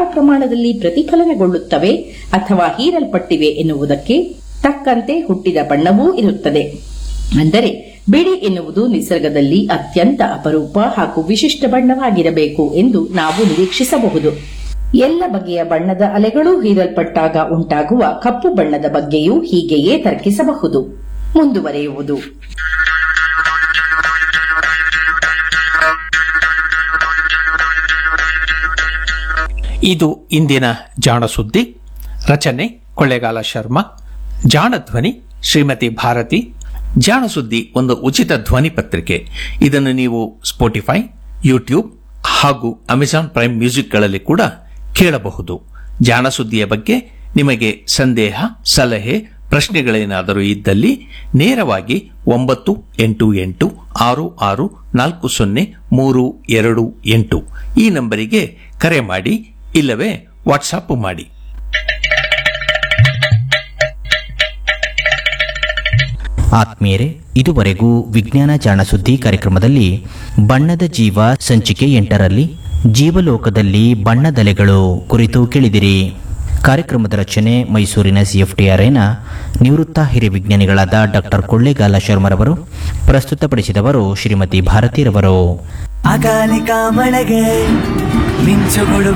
ಪ್ರಮಾಣದಲ್ಲಿ ಪ್ರತಿಫಲನಗೊಳ್ಳುತ್ತವೆ ಅಥವಾ ಹೀರಲ್ಪಟ್ಟಿವೆ ಎನ್ನುವುದಕ್ಕೆ ತಕ್ಕಂತೆ ಹುಟ್ಟಿದ ಬಣ್ಣವೂ ಇರುತ್ತದೆ ಅಂದರೆ ಬಿಳಿ ಎನ್ನುವುದು ನಿಸರ್ಗದಲ್ಲಿ ಅತ್ಯಂತ ಅಪರೂಪ ಹಾಗೂ ವಿಶಿಷ್ಟ ಬಣ್ಣವಾಗಿರಬೇಕು ಎಂದು ನಾವು ನಿರೀಕ್ಷಿಸಬಹುದು ಎಲ್ಲ ಬಗೆಯ ಬಣ್ಣದ ಅಲೆಗಳು ಹೀರಲ್ಪಟ್ಟಾಗ ಉಂಟಾಗುವ ಕಪ್ಪು ಬಣ್ಣದ ಬಗ್ಗೆಯೂ ಹೀಗೆಯೇ ತರ್ಕಿಸಬಹುದು ಮುಂದುವರೆಯುವುದು ಇದು ಇಂದಿನ ಜಾಣ ಸುದ್ದಿ ರಚನೆ ಕೊಳ್ಳೇಗಾಲ ಶರ್ಮಾ ಜಾಣ ಧ್ವನಿ ಶ್ರೀಮತಿ ಭಾರತಿ ಜಾಣ ಸುದ್ದಿ ಒಂದು ಉಚಿತ ಧ್ವನಿ ಪತ್ರಿಕೆ ಇದನ್ನು ನೀವು ಸ್ಪೋಟಿಫೈ ಯೂಟ್ಯೂಬ್ ಹಾಗೂ ಅಮೆಜಾನ್ ಪ್ರೈಮ್ ಮ್ಯೂಸಿಕ್ಗಳಲ್ಲಿ ಕೂಡ ಕೇಳಬಹುದು ಜಾಣ ಸುದ್ದಿಯ ಬಗ್ಗೆ ನಿಮಗೆ ಸಂದೇಹ ಸಲಹೆ ಪ್ರಶ್ನೆಗಳೇನಾದರೂ ಇದ್ದಲ್ಲಿ ನೇರವಾಗಿ ಒಂಬತ್ತು ಎಂಟು ಎಂಟು ಆರು ಆರು ನಾಲ್ಕು ಸೊನ್ನೆ ಮೂರು ಎರಡು ಎಂಟು ಈ ನಂಬರಿಗೆ ಕರೆ ಮಾಡಿ ಇಲ್ಲವೇ ವಾಟ್ಸಾಪ್ ಮಾಡಿ ಆತ್ಮೀಯರೇ ಇದುವರೆಗೂ ವಿಜ್ಞಾನ ಜಾಣ ಸುದ್ದಿ ಕಾರ್ಯಕ್ರಮದಲ್ಲಿ ಬಣ್ಣದ ಜೀವ ಸಂಚಿಕೆ ಎಂಟರಲ್ಲಿ ಜೀವಲೋಕದಲ್ಲಿ ಬಣ್ಣದಲೆಗಳು ಕುರಿತು ಕೇಳಿದಿರಿ ಕಾರ್ಯಕ್ರಮದ ರಚನೆ ಮೈಸೂರಿನ ಸಿಎಫ್ಟಿಆರ್ಎನ ನಿವೃತ್ತ ಹಿರಿಯ ವಿಜ್ಞಾನಿಗಳಾದ ಡಾಕ್ಟರ್ ಕೊಳ್ಳೇಗಾಲ ಶರ್ಮರವರು ಪ್ರಸ್ತುತಪಡಿಸಿದವರು ಶ್ರೀಮತಿ ಭಾರತಿರವರು ಅಕಾಲಿಕ ಮಳೆಗೆ ಮಿಂಚುಗಳು